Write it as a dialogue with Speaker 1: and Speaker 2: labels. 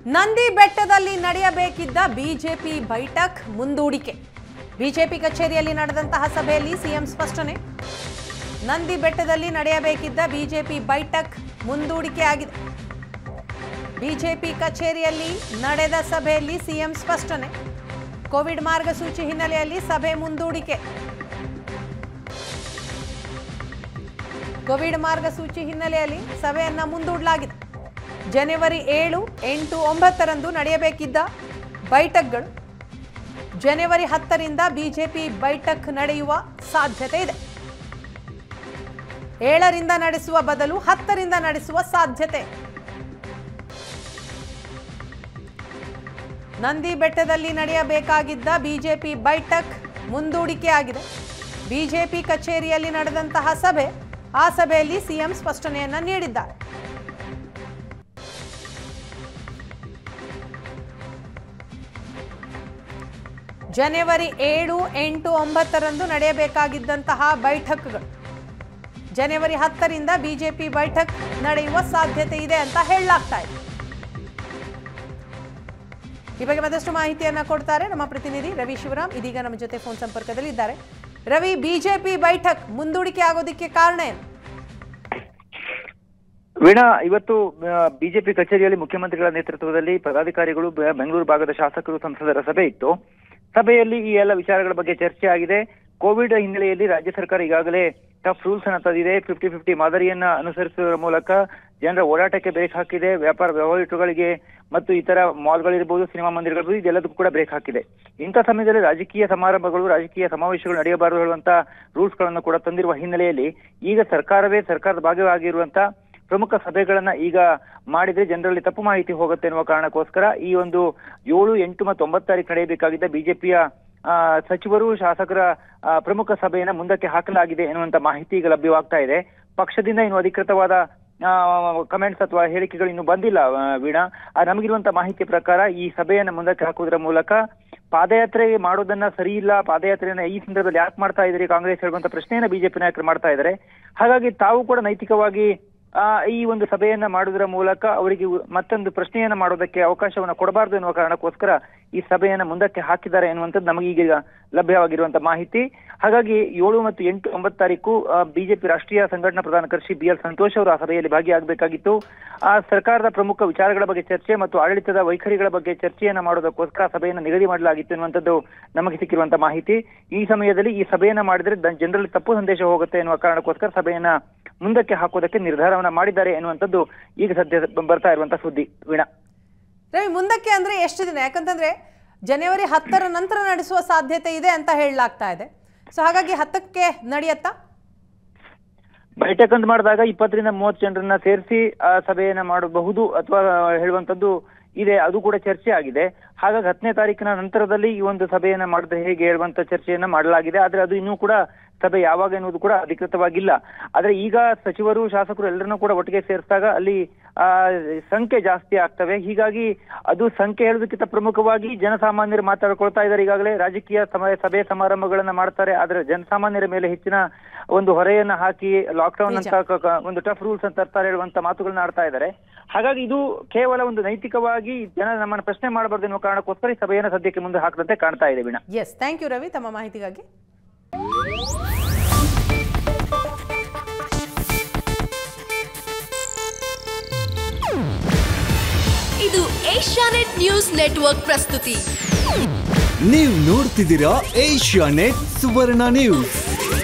Speaker 1: ನಂದಿ ಬೆಟ್ಟದಲ್ಲಿ ನಡೆಯಬೇಕಿದ್ದ ಬಿಜೆಪಿ ಬೈಠಕ್ ಮುಂದೂಡಿಕೆ ಬಿಜೆಪಿ ಕಚೇರಿಯಲ್ಲಿ ನಡೆದಂತಹ ಸಭೆಯಲ್ಲಿ ಸಿಎಂ ಸ್ಪಷ್ಟನೆ ನಂದಿ ಬೆಟ್ಟದಲ್ಲಿ ನಡೆಯಬೇಕಿದ್ದ ಬಿಜೆಪಿ ಬೈಠಕ್ ಮುಂದೂಡಿಕೆ ಆಗಿದೆ ಬಿಜೆಪಿ ಕಚೇರಿಯಲ್ಲಿ ನಡೆದ ಸಭೆಯಲ್ಲಿ ಸಿಎಂ ಸ್ಪಷ್ಟನೆ ಕೋವಿಡ್ ಮಾರ್ಗಸೂಚಿ ಹಿನ್ನೆಲೆಯಲ್ಲಿ ಸಭೆ ಮುಂದೂಡಿಕೆ ಕೋವಿಡ್ ಮಾರ್ಗಸೂಚಿ ಹಿನ್ನೆಲೆಯಲ್ಲಿ ಸಭೆಯನ್ನ ಮುಂದೂಡಲಾಗಿದೆ ಜನವರಿ ಏಳು ಎಂಟು ಒಂಬತ್ತರಂದು ನಡೆಯಬೇಕಿದ್ದ ಬೈಠಕ್ಗಳು ಜನವರಿ ಹತ್ತರಿಂದ ಬಿಜೆಪಿ ಬೈಠಕ್ ನಡೆಯುವ ಸಾಧ್ಯತೆ ಇದೆ ಏಳರಿಂದ ನಡೆಸುವ ಬದಲು ಹತ್ತರಿಂದ ನಡೆಸುವ ಸಾಧ್ಯತೆ ನಂದಿ ಬೆಟ್ಟದಲ್ಲಿ ನಡೆಯಬೇಕಾಗಿದ್ದ ಬಿಜೆಪಿ ಬೈಠಕ್ ಮುಂದೂಡಿಕೆ ಆಗಿದೆ ಬಿಜೆಪಿ ಕಚೇರಿಯಲ್ಲಿ ನಡೆದಂತಹ ಸಭೆ ಆ ಸಭೆಯಲ್ಲಿ ಸಿಎಂ ಸ್ಪಷ್ಟನೆಯನ್ನ ನೀಡಿದ್ದಾರೆ ಜನವರಿ ಏಳು ಎಂಟು ಒಂಬತ್ತರಂದು ನಡೆಯಬೇಕಾಗಿದ್ದಂತಹ ಬೈಠಕ್ಗಳು ಜನವರಿ ಹತ್ತರಿಂದ ಬಿಜೆಪಿ ಬೈಠಕ್ ನಡೆಯುವ ಸಾಧ್ಯತೆ ಇದೆ ಅಂತ ಹೇಳಲಾಗ್ತಾ ಇದೆ ಈ ಬಗ್ಗೆ ಮತ್ತಷ್ಟು ಮಾಹಿತಿಯನ್ನ ಕೊಡ್ತಾರೆ ನಮ್ಮ ಪ್ರತಿನಿಧಿ ರವಿ ಶಿವರಾಮ್ ಇದೀಗ ನಮ್ಮ ಜೊತೆ ಫೋನ್ ಸಂಪರ್ಕದಲ್ಲಿ ಇದ್ದಾರೆ ರವಿ ಬಿಜೆಪಿ ಬೈಠಕ್ ಮುಂದೂಡಿಕೆ ಆಗೋದಕ್ಕೆ ಕಾರಣ ಏನು
Speaker 2: ವೀಣಾ ಇವತ್ತು ಬಿಜೆಪಿ ಕಚೇರಿಯಲ್ಲಿ ಮುಖ್ಯಮಂತ್ರಿಗಳ ನೇತೃತ್ವದಲ್ಲಿ ಪದಾಧಿಕಾರಿಗಳು ಬೆ- ಬೆಂಗಳೂರು ಭಾಗದ ಶಾಸಕರು ಸಂಸದರ ಸಭೆ ಇತ್ತು ಸಭೆಯಲ್ಲಿ ಈ ಎಲ್ಲ ವಿಚಾರಗಳ ಬಗ್ಗೆ ಚರ್ಚೆ ಆಗಿದೆ ಕೋವಿಡ್ ಹಿನ್ನೆಲೆಯಲ್ಲಿ ರಾಜ್ಯ ಸರ್ಕಾರ ಈಗಾಗಲೇ ಟಫ್ ರೂಲ್ಸ್ ಅನ್ನ ತಂದಿದೆ ಫಿಫ್ಟಿ ಫಿಫ್ಟಿ ಮಾದರಿಯನ್ನ ಅನುಸರಿಸುವ ಮೂಲಕ ಜನರ ಓಡಾಟಕ್ಕೆ ಬ್ರೇಕ್ ಹಾಕಿದೆ ವ್ಯಾಪಾರ ವ್ಯವಹಾರಗಳಿಗೆ ಮತ್ತು ಇತರ ಮಾಲ್ಗಳಿರ್ಬೋದು ಸಿನಿಮಾ ಮಂದಿರಗಳಿರ್ಬೋದು ಇದೆಲ್ಲದಕ್ಕೂ ಕೂಡ ಬ್ರೇಕ್ ಹಾಕಿದೆ ಇಂಥ ಸಮಯದಲ್ಲಿ ರಾಜಕೀಯ ಸಮಾರಂಭಗಳು ರಾಜಕೀಯ ಸಮಾವೇಶಗಳು ನಡೆಯಬಾರದು ಹೇಳುವಂತ ರೂಲ್ಸ್ ಗಳನ್ನು ಕೂಡ ತಂದಿರುವ ಹಿನ್ನೆಲೆಯಲ್ಲಿ ಈಗ ಸರ್ಕಾರವೇ ಸರ್ಕಾರದ ಭಾಗವಾಗಿರುವಂತ ಪ್ರಮುಖ ಸಭೆಗಳನ್ನ ಈಗ ಮಾಡಿದ್ರೆ ಜನರಲ್ಲಿ ತಪ್ಪು ಮಾಹಿತಿ ಹೋಗುತ್ತೆ ಎನ್ನುವ ಕಾರಣಕ್ಕೋಸ್ಕರ ಈ ಒಂದು ಏಳು ಎಂಟು ಮತ್ತು ಒಂಬತ್ತು ತಾರೀಕು ನಡೆಯಬೇಕಾಗಿದ್ದ ಬಿಜೆಪಿಯ ಸಚಿವರು ಶಾಸಕರ ಆ, ಪ್ರಮುಖ ಸಭೆಯನ್ನ ಮುಂದಕ್ಕೆ ಹಾಕಲಾಗಿದೆ ಎನ್ನುವಂತ ಮಾಹಿತಿ ಈಗ ಲಭ್ಯವಾಗ್ತಾ ಇದೆ ಪಕ್ಷದಿಂದ ಇನ್ನು ಅಧಿಕೃತವಾದ ಕಮೆಂಟ್ಸ್ ಅಥವಾ ಹೇಳಿಕೆಗಳು ಇನ್ನು ಬಂದಿಲ್ಲ ಆ, ವೀಣಾ ಆ, ನಮಗಿರುವಂತ ಮಾಹಿತಿ ಪ್ರಕಾರ ಈ ಸಭೆಯನ್ನ ಮುಂದಕ್ಕೆ ಹಾಕುವುದರ ಮೂಲಕ ಪಾದಯಾತ್ರೆ ಮಾಡೋದನ್ನ ಸರಿ ಇಲ್ಲ ಪಾದಯಾತ್ರೆಯನ್ನ ಈ ಸಂದರ್ಭದಲ್ಲಿ ಯಾಕೆ ಮಾಡ್ತಾ ಇದ್ರಿ ಕಾಂಗ್ರೆಸ್ ಹೇಳುವಂತ ಪ್ರಶ್ನೆಯನ್ನ ಬಿಜೆಪಿ ನಾಯಕರು ಮಾಡ್ತಾ ಇದ್ದಾರೆ ಹಾಗಾಗಿ ತಾವು ಕೂಡ ನೈತಿಕವಾಗಿ ಆ, ಈ ಒಂದು ಸಭೆಯನ್ನ ಮಾಡುವುದರ ಮೂಲಕ ಅವರಿಗೆ ಉ- ಮತ್ತೊಂದು ಪ್ರಶ್ನೆಯನ್ನ ಮಾಡೋದಕ್ಕೆ ಅವಕಾಶವನ್ನ ಕೊಡಬಾರದು ಎನ್ನುವ ಕಾರಣಕ್ಕೋಸ್ಕರ ಈ ಸಭೆಯನ್ನ ಮುಂದಕ್ಕೆ ಹಾಕಿದ್ದಾರೆ ಎನ್ನುವಂಥದ್ದು ನಮಗೆ ಈಗ ಲಭ್ಯವಾಗಿರುವಂತ ಮಾಹಿತಿ ಹಾಗಾಗಿ ಏಳು ಮತ್ತು ಎಂಟು ಒಂಬತ್ತು ತಾರೀಕು ಬಿಜೆಪಿ ರಾಷ್ಟ್ರೀಯ ಸಂಘಟನಾ ಪ್ರಧಾನ ಕಾರ್ಯದರ್ಶಿ ಬಿ ಎಲ್ ಸಂತೋಷ್ ಅವರು ಆ ಸಭೆಯಲ್ಲಿ ಭಾಗಿಯಾಗಬೇಕಾಗಿತ್ತು ಆ ಸರ್ಕಾರದ ಪ್ರಮುಖ ವಿಚಾರಗಳ ಬಗ್ಗೆ ಚರ್ಚೆ ಮತ್ತು ಆಡಳಿತದ ವೈಖರಿಗಳ ಬಗ್ಗೆ ಚರ್ಚೆಯನ್ನ ಮಾಡೋದಕ್ಕೋಸ್ಕರ ಸಭೆಯನ್ನು ನಿಗದಿ ಮಾಡಲಾಗಿತ್ತು ಎನ್ನುವಂಥದ್ದು ನಮಗೆ ಸಿಕ್ಕಿರುವಂತ ಮಾಹಿತಿ ಈ ಸಮಯದಲ್ಲಿ ಈ ಸಭೆಯನ್ನ ಮಾಡಿದ್ರೆ ದ- ಜನರಲ್ಲಿ ತಪ್ಪು ಸಂದೇಶ ಹೋಗುತ್ತೆ ಎನ್ನುವ ಕಾರಣಕ್ಕೋಸ್ಕರ ಸಭೆಯನ್ನ ಮುಂದಕ್ಕೆ ಹಾಕೋದಕ್ಕೆ ನಿರ್ಧಾರವನ್ನ ಮಾಡಿದ್ದಾರೆ ಎನ್ನುವಂಥದ್ದು ಈಗ ಸದ್ಯ ಬರ್ತಾ ಇರುವಂತ ಸುದ್ದಿ ವೀಣಾ
Speaker 1: ರವಿ ಮುಂದಕ್ಕೆ ಅಂದ್ರೆ ಎಷ್ಟು ದಿನ ಯಾಕಂತಂದ್ರೆ ಜನವರಿ ಹತ್ತರ ನಂತರ ನಡೆಸುವ ಸಾಧ್ಯತೆ ಇದೆ ಅಂತ ಹೇಳಲಾಗ್ತಾ ಇದೆ ಸೊ ಹಾಗಾಗಿ ಹತ್ತಕ್ಕೆ ನಡೆಯತ್ತಾ
Speaker 2: ಬೈಠಕ್ ಅಂತ ಮಾಡಿದಾಗ ಇಪ್ಪತ್ತರಿಂದ ಮೂವತ್ತು ಜನರನ್ನ ಸೇರಿಸಿ ಆ ಸಭೆಯನ್ನ ಮಾಡಬಹುದು ಅಥವಾ ಹೇಳುವಂತದ್ದು ಇದೆ ಅದು ಕೂಡ ಚರ್ಚೆ ಆಗಿದೆ ಹಾಗಾಗಿ ಹತ್ತನೇ ತಾರೀಕಿನ ನಂತರದಲ್ಲಿ ಈ ಒಂದು ಸಭೆಯನ್ನ ಮಾಡಿದ್ರೆ ಹೇಗೆ ಹೇಳುವಂತ ಚರ್ಚೆಯನ್ನ ಮಾಡಲಾಗಿದೆ ಆದ್ರೆ ಅದು ಇನ್ನೂ ಕೂಡ ಸಭೆ ಯಾವಾಗ ಎನ್ನುವುದು ಕೂಡ ಅಧಿಕೃತವಾಗಿಲ್ಲ ಆದ್ರೆ ಈಗ ಸಚಿವರು ಶಾಸಕರು ಎಲ್ಲರನ್ನೂ ಕೂಡ ಒಟ್ಟಿಗೆ ಸೇರಿಸಿದಾಗ ಅಲ್ಲಿ ಆ ಸಂಖ್ಯೆ ಜಾಸ್ತಿ ಆಗ್ತವೆ ಹೀಗಾಗಿ ಅದು ಸಂಖ್ಯೆ ಹೇಳೋದಕ್ಕಿಂತ ಪ್ರಮುಖವಾಗಿ ಜನಸಾಮಾನ್ಯರು ಮಾತಾಡ್ಕೊಳ್ತಾ ಇದ್ದಾರೆ ಈಗಾಗಲೇ ರಾಜಕೀಯ ಸಮಯ ಸಭೆ ಸಮಾರಂಭಗಳನ್ನ ಮಾಡ್ತಾರೆ ಆದ್ರೆ ಜನಸಾಮಾನ್ಯರ ಮೇಲೆ ಹೆಚ್ಚಿನ ಒಂದು ಹೊರೆಯನ್ನ ಹಾಕಿ ಲಾಕ್ಡೌನ್ ಅಂತ ಕ- ಕ- ಒಂದು ಟಫ್ ರೂಲ್ಸ್ ಅಂತ ತರ್ತಾರೆ ಹೇಳುವಂತ ಮಾತುಗಳನ್ನ ಆಡ್ತಾ ಇದ್ದಾರೆ ಹಾಗಾಗಿ ಇದು ಕೇವಲ ಒಂದು ನೈತಿಕವಾಗಿ ಜನ ನಮ್ಮನ್ನ ಪ್ರಶ್ನೆ ಮಾಡಬಾರ್ದು ಎನ್ನುವ ಕಾರಣಕ್ಕೋಸ್ಕರ ಈ ಸಭೆಯನ್ನ ಸದ್ಯಕ್ಕೆ ಮುಂದೆ ಹಾಕದಂತೆ ಕಾಣ್ತಾ ಇದೆ Veena
Speaker 1: yes thank you Ravi ತಮ್ಮ ಮಾಹಿತಿಗಾಗಿ
Speaker 3: ಇದು ಏಷ್ಯಾನೆಟ್ ನ್ಯೂಸ್ ನೆಟ್ವರ್ಕ್ ಪ್ರಸ್ತುತಿ
Speaker 4: ನೀವು ನೋಡ್ತಿದ್ದೀರಾ ಏಷ್ಯಾ ನೆಟ್ ಸುವರ್ಣ ನ್ಯೂಸ್